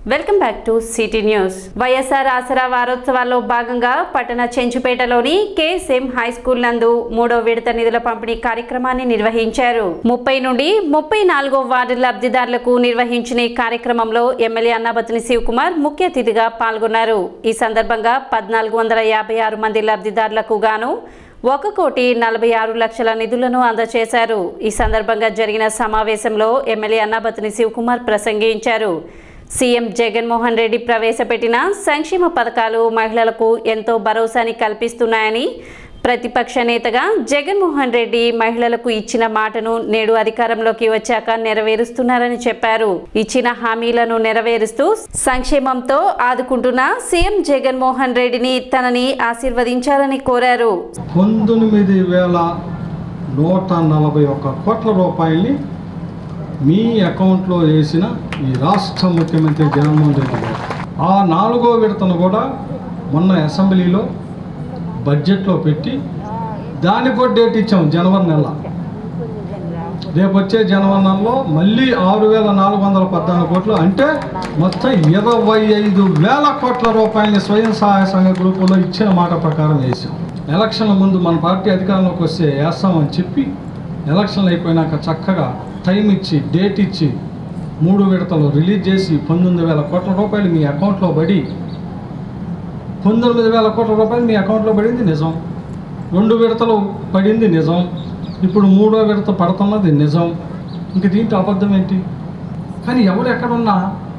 welcome back to city news YSR Aasara వారోత్సవాల్లో భాగంగా పట్టణ చెంచుపేటలోని కేఎస్ఎం హై స్కూల్ నందు మూడో విడత నిధుల పంపిణీ కార్యక్రమాన్ని నిర్వహించారు ముప్పై నుండి ముప్పై నాలుగో వార్డు లబ్ధిదారులకు నిర్వహించిన ఈ కార్యక్రమంలో ఎమ్మెల్యే అన్నాబతిని శివకుమార్ ముఖ్య అతిథిగా పాల్గొన్నారు ఈ సందర్భంగా పద్నాలుగు వందల యాభై ఆరు మంది లబ్ధిదారులకు గాను ఒక కోటి నలభై ఆరు లక్షల నిధులను అందజేశారు ఈ సందర్భంగా జరిగిన సమావేశంలో ఎమ్మెల్యే అన్నాబతిని శివకుమార్ ప్రసంగించారు సీఎం జగన్మోహన్ రెడ్డి ప్రవేశపెట్టిన సంక్షేమ పథకాలు మహిళలకు ఎంతో భరోసాని కల్పిస్తున్నాయని ప్రతిపక్ష నేతగా జగన్మోహన్ రెడ్డి మహిళలకు ఇచ్చిన మాటను నేడు అధికారంలోకి వచ్చాక నెరవేరుస్తున్నారని చెప్పారు ఇచ్చిన హామీలను నెరవేరుస్తూ సంక్షేమంతో ఆదుకుంటున్న సీఎం జగన్మోహన్ రెడ్డిని తనని ఆశీర్వదించాలని కోరారు పంతొమ్మిది వేల నూట నలభై ఒక్క కోట్ల రూపాయల్ని మీ అకౌంట్లో వేసిన ఈ రాష్ట్ర ముఖ్యమంత్రి జగన్మోహన్ రెడ్డి గారు ఆ నాలుగో విడతను కూడా మొన్న అసెంబ్లీలో బడ్జెట్లో పెట్టి దానికి కూడా డేట్ ఇచ్చాం జనవరి నెల రేపు వచ్చే జనవరి నెలలో మళ్ళీ ఆరు వేల నాలుగు వందల పద్నాలుగు కోట్లు అంటే మొత్తం ఇరవై ఐదు వేల కోట్ల రూపాయలని స్వయం సహాయ సంఘ గ్రూపులో ఇచ్చిన మాట ప్రకారం వేసాం ఎలక్షన్ల ముందు మన పార్టీ అధికారంలోకి వస్తే వేస్తామని చెప్పి ఎలక్షన్లు అయిపోయినాక చక్కగా టైం ఇచ్చి డేట్ ఇచ్చి మూడు విడతలు రిలీజ్ చేసి పంతొమ్మిది వేల కోట్ల రూపాయలు మీ అకౌంట్లో పడి పంతొమ్మిది వేల కోట్ల రూపాయలు మీ అకౌంట్లో పడింది నిజం రెండు విడతలు పడింది నిజం ఇప్పుడు మూడో విడత పడుతున్నది నిజం ఇంక దీంట్లో అబద్ధం ఏంటి కానీ ఎవరు ఎక్కడున్నా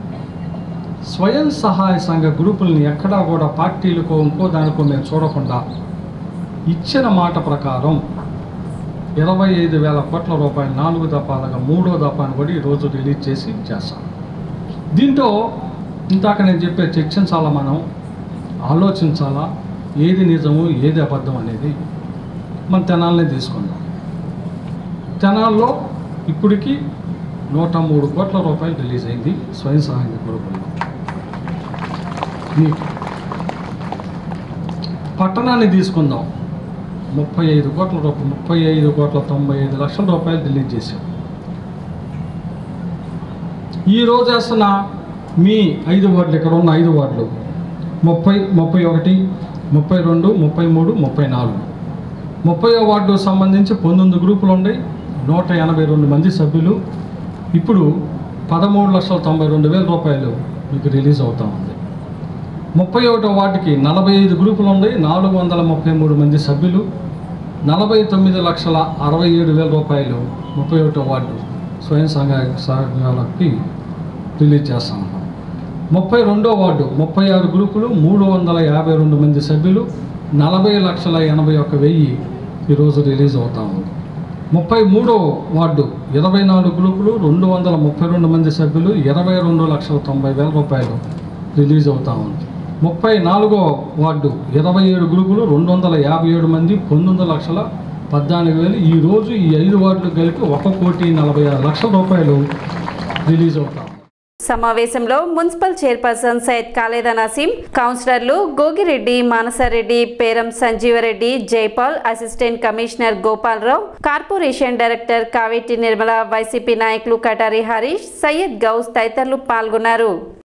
స్వయం సహాయ సంఘ గ్రూపుల్ని ఎక్కడా కూడా పార్టీలకో ఇంకో దానికో మేము చూడకుండా ఇచ్చిన మాట ప్రకారం ఇరవై ఐదు వేల కోట్ల రూపాయలు నాలుగు దఫాలుగా మూడో దఫాను కూడా ఈరోజు రిలీజ్ చేసి చేస్తాం దీంట్లో ఇంతాక నేను చెప్పే చర్చించాలా మనం ఆలోచించాలా ఏది నిజము ఏది అబద్ధం అనేది మన తెనాలనే తీసుకుందాం తెనాల్లో ఇప్పటికి నూట మూడు కోట్ల రూపాయలు రిలీజ్ అయింది స్వయం సహాయ గ్రూపుల్లో మీకు పట్టణాన్ని తీసుకుందాం ముప్పై ఐదు కోట్ల రూపాయలు ముప్పై ఐదు కోట్ల తొంభై ఐదు లక్షల రూపాయలు రిలీజ్ చేశాం ఈ రోజు వేస్తున్న మీ ఐదు వార్డులు ఇక్కడ ఉన్న ఐదు వార్డులు ముప్పై ముప్పై ఒకటి ముప్పై రెండు ముప్పై మూడు ముప్పై నాలుగు ముప్పై వార్డు సంబంధించి పంతొమ్మిది గ్రూపులు ఉన్నాయి నూట ఎనభై రెండు మంది సభ్యులు ఇప్పుడు పదమూడు లక్షల తొంభై రెండు వేల రూపాయలు మీకు రిలీజ్ అవుతా ఉంది ముప్పై ఒకటో వార్డుకి నలభై ఐదు గ్రూపులు ఉన్నాయి నాలుగు వందల ముప్పై మూడు మంది సభ్యులు నలభై తొమ్మిది లక్షల అరవై ఏడు వేల రూపాయలు ముప్పై ఒకటో వార్డు స్వయం సంఘ సంఘాలకి రిలీజ్ చేస్తా ఉన్నాం ముప్పై రెండో వార్డు ముప్పై ఆరు గ్రూపులు మూడు వందల యాభై రెండు మంది సభ్యులు నలభై లక్షల ఎనభై ఒక్క వెయ్యి ఈరోజు రిలీజ్ అవుతా ఉంది ముప్పై మూడో వార్డు ఇరవై నాలుగు గ్రూపులు రెండు వందల ముప్పై రెండు మంది సభ్యులు ఇరవై రెండు లక్షల తొంభై వేల రూపాయలు రిలీజ్ అవుతా ఉంది ముప్పై నాలుగో వార్డు ఇరవై ఏడు గ్రూపులు రెండు వందల యాభై ఏడు మంది పంతొమ్మిది లక్షల పద్నాలుగు వేలు ఈ రోజు ఈ ఐదు వార్డులు కలిపి ఒక కోటి నలభై ఆరు లక్షల రూపాయలు రిలీజ్ అవుతా ఉంది సమావేశంలో మున్సిపల్ చైర్పర్సన్ సయ్యద్ ఖాలేదా నసీం కౌన్సిలర్లు Gogireddy Manasareddy Peram Sanjeevareddy Jaipal assistant commissioner Gopalarao corporation director Kaveti Nirmala YCP నాయకులు కటారి హరీష్ సయ్యద్ గౌస్ తదితరులు పాల్గొన్నారు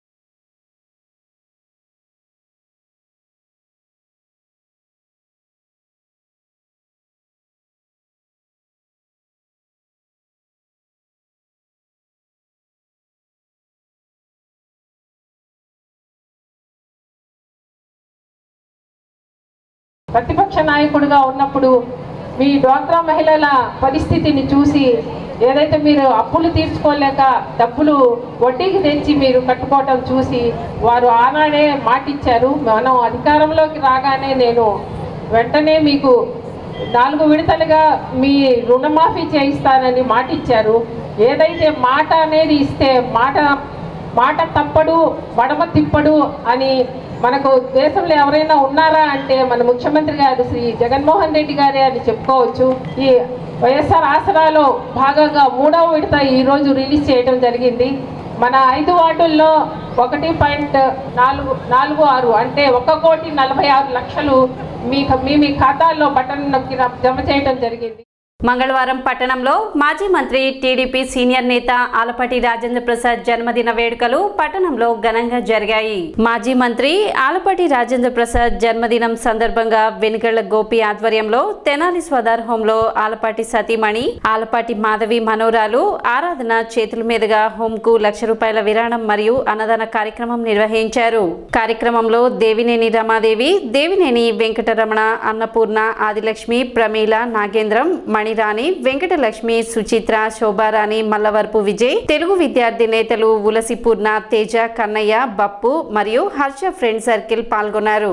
ప్రతిపక్ష నాయకుడిగా ఉన్నప్పుడు మీ డ్వాక్రా మహిళల పరిస్థితిని చూసి ఏదైతే మీరు అప్పులు తీర్చుకోలేక డబ్బులు వడ్డీకి తెచ్చి మీరు కట్టుకోవటం చూసి వారు ఆనాడే మాటిచ్చారు మనం అధికారంలోకి రాగానే నేను వెంటనే మీకు నాలుగు విడతలుగా మీ రుణమాఫీ చేయిస్తానని మాటిచ్చారు ఏదైతే మాట అనేది ఇస్తే మాట మాట తప్పడు మడమ తిప్పడు అని మనకు దేశంలో ఎవరైనా ఉన్నారా అంటే మన ముఖ్యమంత్రి గారు శ్రీ జగన్మోహన్ రెడ్డి గారే అని చెప్పుకోవచ్చు ఈ వైఎస్ఆర్ ఆసరాలో భాగంగా మూడవ విడత ఈరోజు రిలీజ్ చేయడం జరిగింది మన ఐదు వార్డుల్లో ఒకటి పాయింట్ నాలుగు నాలుగు ఆరు అంటే ఒక కోటి నలభై ఆరు లక్షలు మీ మీ మీ ఖాతాల్లో బటన్ నొక్కి జమ చేయడం జరిగింది మంగళవారం పట్టణంలో మాజీ మంత్రి టీడీపీ సీనియర్ నేత ఆలపాటి రాజేంద్ర ప్రసాద్ జన్మదిన వేడుకలు పట్టణంలో ఘనంగా జరిగాయి మాజీ మంత్రి ఆలపాటి రాజేంద్ర ప్రసాద్ జన్మదినం సందర్భంగా వెనుగళ్ల గోపి ఆధ్వర్యంలో తెనాలి స్వదార్ హోంలో ఆలపాటి సతీమణి ఆలపాటి మాధవి మనోరాలు ఆరాధన చేతుల మీదుగా హోం కు లక్ష రూపాయల విరాళం మరియు అన్నదాన కార్యక్రమం నిర్వహించారు కార్యక్రమంలో దేవినేని రమాదేవి దేవినేని వెంకటరమణ అన్నపూర్ణ ఆదిలక్ష్మి ప్రమీల నాగేంద్రం మణిరాణి వెంకటలక్ష్మి సుచిత్ర శోభారాణి మల్లవరపు విజయ్ తెలుగు విద్యార్థి నేతలు ఉలసిపూర్ణ తేజ కన్నయ్య బప్పు మరియు హర్ష ఫ్రెండ్ సర్కిల్ పాల్గొన్నారు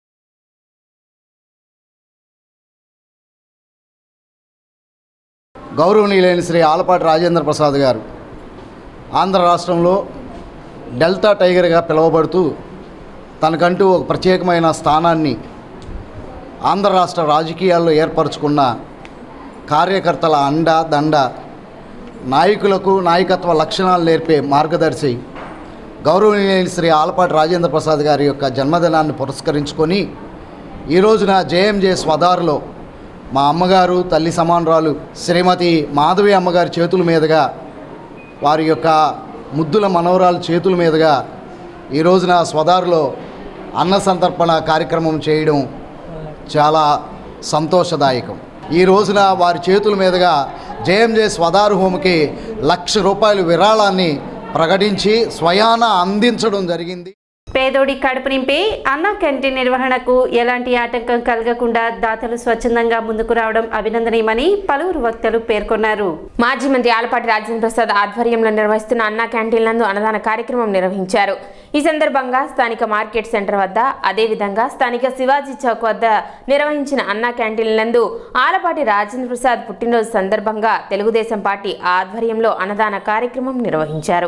గౌరవనీయులైన శ్రీ ఆలపాటి రాజేంద్ర ప్రసాద్ గారు ఆంధ్ర రాష్ట్రంలో డెల్టా టైగర్గా పిలువబడుతూ తనకంటూ ఒక ప్రత్యేకమైన స్థానాన్ని ఆంధ్ర రాష్ట్ర రాజకీయాల్లో ఏర్పరచుకున్న కార్యకర్తల అండ దండ నాయకులకు నాయకత్వ లక్షణాలు నేర్పే మార్గదర్శి గౌరవనీయులైన శ్రీ ఆలపాటి రాజేంద్ర ప్రసాద్ గారి యొక్క జన్మదినాన్ని పురస్కరించుకొని ఈ రోజున జేఎంజే స్వదారులో మా అమ్మగారు తల్లి సమానురాలు శ్రీమతి మాధవి అమ్మగారి చేతుల మీదుగా వారి యొక్క ముద్దుల మనవరాలు చేతుల మీదుగా ఈ రోజున స్వదారులో అన్న సంతర్పణ కార్యక్రమం చేయడం చాలా సంతోషదాయకం ఈ రోజున వారి చేతుల మీదుగా జేఎంజే స్వదారు హోమ్కి లక్ష రూపాయల విరాళాన్ని ప్రకటించి స్వయాన అందించడం జరిగింది పేదోడి కడుపు నింపి అన్న క్యాంటీన్ నిర్వహణకు ఎలాంటి ఆటంకం కలగకుండా దాతలు స్వచ్ఛందంగా ముందుకు రావడం అభినందనీయమని పలువురు వక్తలు పేర్కొన్నారు మాజీ మంత్రి ఆలపాటి రాజేంద్ర ప్రసాద్ ఆధ్వర్యంలో నిర్వహిస్తున్న అన్నా క్యాంటీన్ నందు అన్నదాన కార్యక్రమం నిర్వహించారు ఈ సందర్భంగా స్థానిక మార్కెట్ సెంటర్ వద్ద అదేవిధంగా స్థానిక శివాజీ చౌక్ వద్ద నిర్వహించిన అన్నా క్యాంటీన్ నందు ఆలపాటి రాజేంద్ర ప్రసాద్ పుట్టినరోజు సందర్భంగా తెలుగుదేశం పార్టీ ఆధ్వర్యంలో అన్నదాన కార్యక్రమం నిర్వహించారు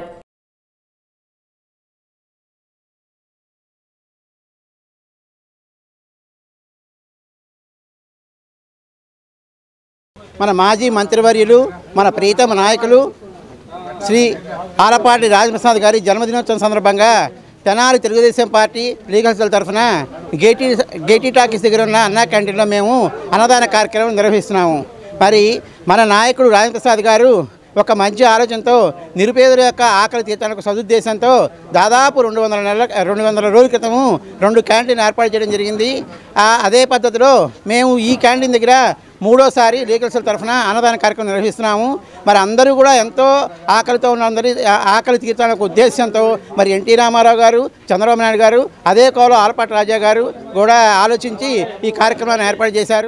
మన మాజీ మంత్రివర్యులు మన ప్రీతమ నాయకులు శ్రీ ఆలపాటి రాజప్రసాద్ గారి జన్మదినోత్సవం సందర్భంగా Tenali Telugu Desam party legal cell తరఫున గేటీ గేటీ టాకీస్ దగ్గర ఉన్న అన్నా క్యాంటీన్లో మేము అన్నదాన కార్యక్రమం నిర్వహిస్తున్నాము మరి మన నాయకుడు రాజప్రసాద్ గారు ఒక మంచి ఆలోచనతో నిరుపేదల యొక్క ఆకలి తీర్చడానికి సదుద్దేశంతో దాదాపు రెండు వందల నెలల రెండు వందల రోజుల క్రితము రెండు క్యాంటీన్ ఏర్పాటు చేయడం జరిగింది ఆ, అదే పద్ధతిలో మేము ఈ క్యాంటీన్ దగ్గర మూడోసారి లీగల్ సెల్ తరఫున అన్నదాన కార్యక్రమం నిర్వహిస్తున్నాము మరి అందరూ కూడా ఎంతో ఆకలితో ఉన్న అందరి ఆ- ఆకలి తీర్చాలనే ఒక ఉద్దేశంతో మరి ఎన్టీ రామారావు గారు చంద్రబాబు నాయుడు గారు అదే కోలో ఆలపాటి రాజా గారు కూడా ఆలోచించి ఈ కార్యక్రమాన్ని ఏర్పాటు చేశారు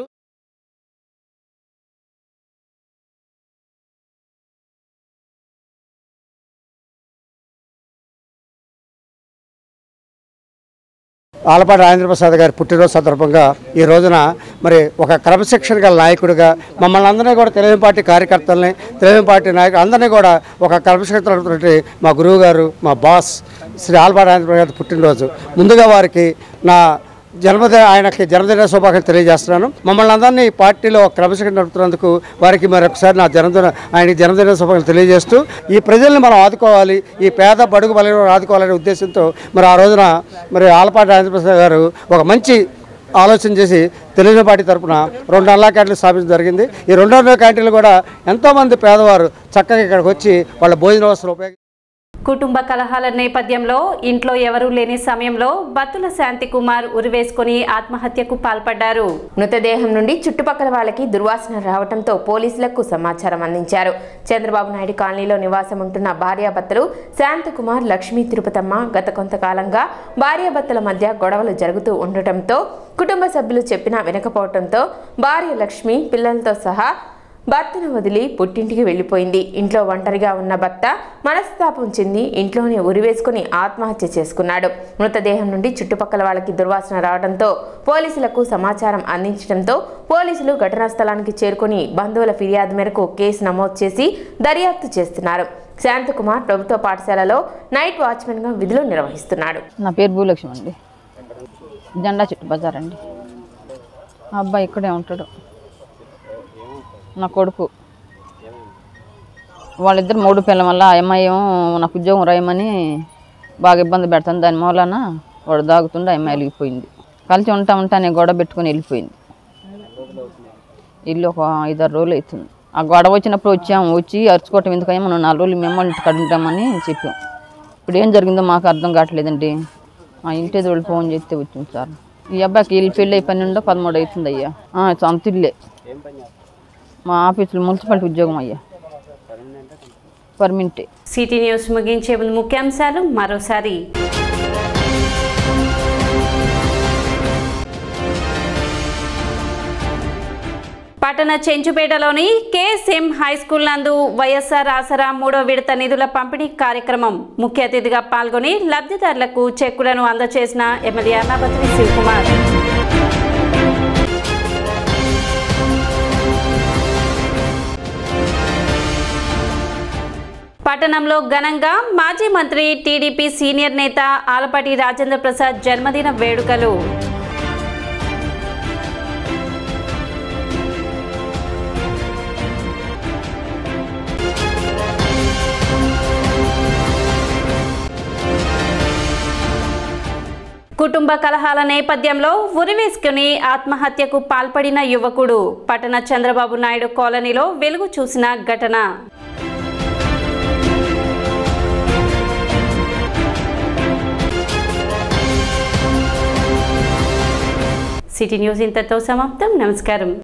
ఆలపాటి రాజేంద్ర ప్రసాద్ గారి పుట్టినరోజు సందర్భంగా ఈ రోజున మరి ఒక క్రమశిక్షణ గల నాయకుడిగా మమ్మల్ని అందరినీ కూడా తెలుగు పార్టీ కార్యకర్తల్ని తెలుగు పార్టీ నాయకులు అందరినీ కూడా ఒక క్రమశిక్షణ మా గురువు గారు మా బాస్ శ్రీ ఆలపాటి రాజేంద్ర ప్రసాద్ గారి పుట్టినరోజు ముందుగా వారికి నా జన్మదిన ఆయనకి జన్మదిన శుభాకాంక్షలు తెలియజేస్తున్నాను మమ్మల్ని అందరినీ ఈ పార్టీలో క్రమశిక్షణ నడుపుతున్నందుకు వారికి మరొకసారి నా జన్మదిన ఆయనకి జన్మదిన శుభాకాంక్షలు తెలియజేస్తూ ఈ ప్రజల్ని మనం ఆదుకోవాలి ఈ పేద బడుగు బలైన వారిని ఆదుకోవాలనే ఉద్దేశంతో మరి ఆ రోజున మరి ఆలపాటి రాజేంద్రప్రసాద్ గారు ఒక మంచి ఆలోచన చేసి తెలుగుదేశం పార్టీ తరపున రెండు అల్లా క్యాంటీన్లు స్థాపించడం జరిగింది ఈ రెండు వందల క్యాంటీన్లు కూడా ఎంతోమంది పేదవారు చక్కగా ఇక్కడికి వచ్చి వాళ్ళ భోజన వస్తువులు ఉపయోగించి కుటుంబ కలహాల నేపథ్యంలో ఇంట్లో ఎవరూ లేని సమయంలో బత్తుల శాంతి కుమార్ ఉరివేసుకుని ఆత్మహత్యకు పాల్పడ్డారు మృతదేహం నుండి చుట్టుపక్కల వాళ్ళకి దుర్వాసన రావడంతో పోలీసులకు సమాచారం అందించారు చంద్రబాబు నాయుడు కాలనీలో నివాసం ఉంటున్న భార్యాభర్తలు శాంతకుమార్ లక్ష్మీ తిరుపతమ్మ గత కొంతకాలంగా భార్యాభర్తల మధ్య గొడవలు జరుగుతూ ఉండటంతో కుటుంబ సభ్యులు చెప్పినా వినకపోవడంతో భార్య లక్ష్మి పిల్లలతో సహా భర్తను వదిలి పుట్టింటికి వెళ్ళిపోయింది ఇంట్లో ఒంటరిగా ఉన్న భర్త మనస్తాపం చెంది ఇంట్లోనే ఉరివేసుకుని ఆత్మహత్య చేసుకున్నాడు మృతదేహం నుండి చుట్టుపక్కల వాళ్ళకి దుర్వాసన రావడంతో పోలీసులకు సమాచారం అందించడంతో పోలీసులు ఘటనా స్థలానికి చేరుకుని బంధువుల ఫిర్యాదు మేరకు కేసు నమోదు చేసి దర్యాప్తు చేస్తున్నారు శాంతకుమార్ ప్రభుత్వ పాఠశాలలో నైట్ వాచ్మెన్గా విధులు నిర్వహిస్తున్నాడు నా పేరు భూలక్ష్మి అండి జెండా చుట్టు బజార్ అండి ఆ అబ్బాయి ఇక్కడే ఉంటాడు నా కొడుకు వాళ్ళిద్దరు మూడు పిల్లల వల్ల ఆ అమ్మాయి ఏమో నాకు ఉద్యోగం రాయమని బాగా ఇబ్బంది పెడుతుంది దాని మూలన వాడు దాగుతుండే ఆ అమ్మాయి వెళ్ళిపోయింది కలిసి ఉంటా ఉంటా నేను గొడవ పెట్టుకుని వెళ్ళిపోయింది ఇల్లు ఒక ఐదారు రోజులు అవుతుంది ఆ గొడవ వచ్చినప్పుడు వచ్చాము వచ్చి అరుచుకోవటం ఎందుకని మనం నాలుగు రోజులు మిమ్మల్ని ఇంటికి ఉంటామని చెప్పాం ఇప్పుడు ఏం జరిగిందో మాకు అర్థం కావట్లేదండి మా ఇంటి వాళ్ళు ఫోన్ చేస్తే వచ్చింది సార్ ఈ అబ్బాయికి ఇల్లు పెళ్ళి అయి పన్నెండో పదమూడు అవుతుంది అయ్యా ఆ, సొంత ఇల్లే మా ఆఫీసులో మున్సిపాలిటీ ఉద్యోగం అయ్యా పర్మింటే సిటీ న్యూస్ ముగించే ముందు ముఖ్యాంశాలు మరోసారి పట్టణ చెంచుపేటలోని కేఎస్ఎం హై స్కూల్ నందు వైఎస్ఆర్ ఆసరా మూడో విడత నిధుల పంపిణీ కార్యక్రమం ముఖ్య అతిథిగా పాల్గొని లబ్ధిదారులకు చెక్కులను అందజేసిన ఎమ్మెల్యే అన్నాపత్రి శివకుమార్ పట్టణంలో ఘనంగా మాజీ మంత్రి టీడీపీ సీనియర్ నేత ఆలపాటి రాజేంద్ర ప్రసాద్ జన్మదిన వేడుకలు కుటుంబ కలహాల నేపథ్యంలో ఉరివేసుకుని ఆత్మహత్యకు పాల్పడిన యువకుడు పట్టణ చంద్రబాబు నాయుడు కాలనీలో వెలుగు చూసిన ఘటన సిటీ న్యూస్ ఇంతతో సమాప్తం నమస్కారం